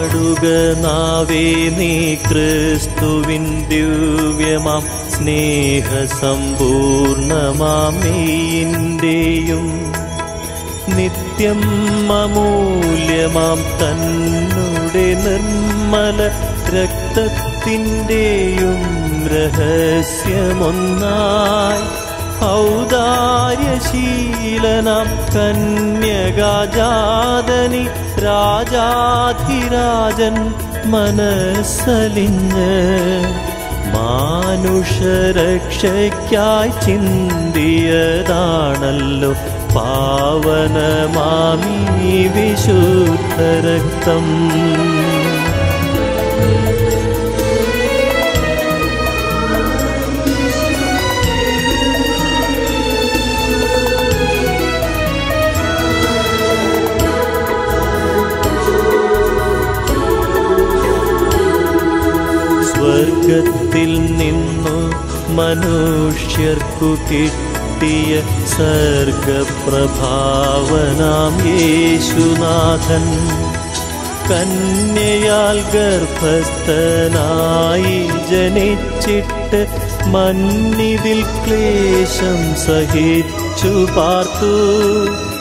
പാടുക നാവേ നീ ക്രിസ്തുവിൻ ദിവ്യമാം സ്നേഹസമ്പൂർണമാം നീന്റെയും നിത്യം അമൂല്യമാം തന്നുടെ നിർമ്മല രക്തത്തിൻ്റെയും രഹസ്യമൊന്നായി ഔദാര്യശീലനാം കന്യകാജാതനി രാജാധിരാജൻ മനസ്സലിഞ്ഞ് മാനുഷരക്ഷയ്ക്കായി ചിന്തിയതാണല്ലോ പാവനമാമീ വിശുദ്ധരക്തം സ്വർഗത്തിൽ നിന്നു മനുഷ്യർക്കു കിട്ടിയ സർഗപ്രഭാവനാം യേശുനാഥൻ കന്യയാൽ ഗർഭസ്ഥനായി ജനിച്ചിട്ട് മന്നിതിൽ ക്ലേശം സഹിച്ചു പാർത്തു